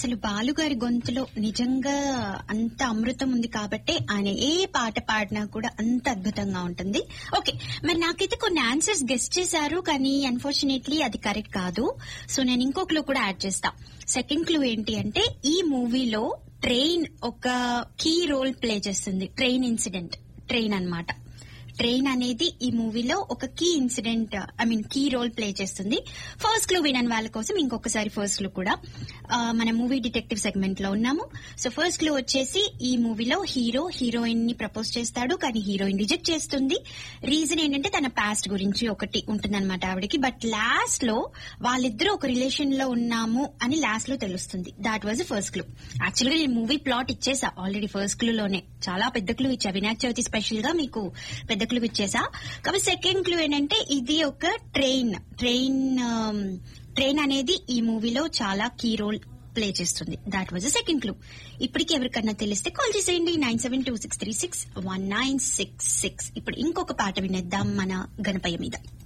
అసలు బాలుగారి గొంతులో నిజంగా అంత అమృతం ఉంది కాబట్టి ఆయన ఏ పాట పాడినా కూడా అంత అద్భుతంగా ఉంటుంది ఓకే మరి నాకైతే కొన్ని ఆన్సర్స్ గెస్ట్ చేశారు కానీ అన్ఫార్చునేట్లీ అది కరెక్ట్ కాదు సో నేను ఇంకో క్లూ కూడా యాడ్ చేస్తా సెకండ్ క్లూ ఏంటి అంటే ఈ మూవీలో ట్రైన్ ఒక కీ రోల్ ప్లే చేస్తుంది ట్రైన్ ఇన్సిడెంట్ ట్రైన్ అన్నమాట ట్రైన్ అనేది ఈ మూవీలో ఒక key incident I mean key role play చేస్తుంది ఫస్ట్ క్లూ వినని వాళ్ళ కోసం ఇంకొకసారి ఫస్ట్ క్లూ కూడా ఆ, మన మూవీ డిటెక్టివ్ సెగ్మెంట్ లో ఉన్నాము సో ఫస్ట్ క్లూ వచ్చేసి ఈ మూవీలో హీరో హీరోయిన్ ని ప్రపోజ్ చేస్తాడు కానీ హీరోయిన్ రిజెక్ట్ చేస్తుంది రీజన్ ఏంటంటే తన పాస్ట్ గురించి ఒకటి ఉంటుందన్నమాట ఆవిడకి బట్ లాస్ట్ లో వాళ్ళిద్దరూ ఒక రిలేషన్ లో ఉన్నాము అని లాస్ట్ లో తెలుస్తుంది దాట్ వాజ్ ఫస్ట్ క్లూ యాక్చువల్గా నేను మూవీ ప్లాట్ ఇచ్చేసా ఆల్రెడీ ఫస్ట్ క్లూ లోనే చాలా పెద్ద క్లూ ఇచ్చా వినాయక చవితి స్పెషల్ గా మీకు పెద్ద క్లూ ఇచ్చేసా కాబట్టి సెకండ్ క్లూ ఏంటంటే ఇది ఒక ట్రైన్ ట్రైన్ ట్రైన్ అనేది ఈ మూవీలో చాలా కీ రోల్ ప్లే చేస్తుంది దాట్ వాజ్ సెకండ్ క్లూ ఇప్పటికి ఎవరికన్నా తెలిస్తే కాల్ చేసేయండి nine seven two six three six one nine six six ఇప్పుడు ఇంకొక పాట వినేద్దాం మన గణపయ్య మీద